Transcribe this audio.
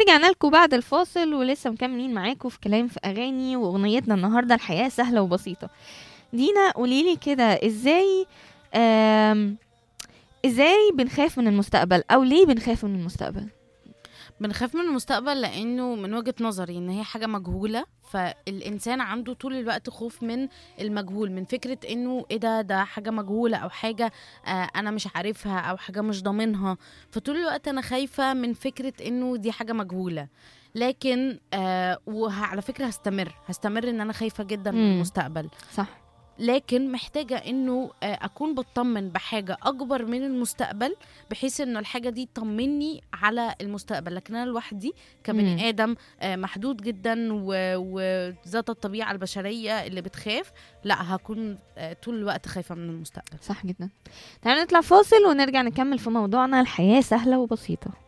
ورجعنا لكم بعد الفاصل ولسه مكملين معاكم في كلام في اغاني واغنيتنا النهارده الحياه سهله وبسيطه دينا قوليلي كده ازاي آم، ازاي بنخاف من المستقبل او ليه بنخاف من المستقبل بنخاف من المستقبل لانه من وجهة نظري ان هي حاجة مجهولة فالانسان عنده طول الوقت خوف من المجهول من فكرة انه ايه ده ده حاجة مجهولة او حاجة آه انا مش عارفها او حاجة مش ضامنها فطول الوقت انا خايفة من فكرة انه دي حاجة مجهولة لكن آه وعلى فكرة هستمر هستمر ان انا خايفة جدا من مم. المستقبل صح لكن محتاجة انه آه، اكون بطمن بحاجة اكبر من المستقبل بحيث انه الحاجة دي تطمني على المستقبل لكن انا لوحدي مم. كبني ادم آه، محدود جدا و- وذات الطبيعة البشرية اللي بتخاف لا هكون آه، طول الوقت خايفة من المستقبل صح جدا تعالوا نطلع فاصل ونرجع نكمل في موضوعنا الحياه سهله وبسيطه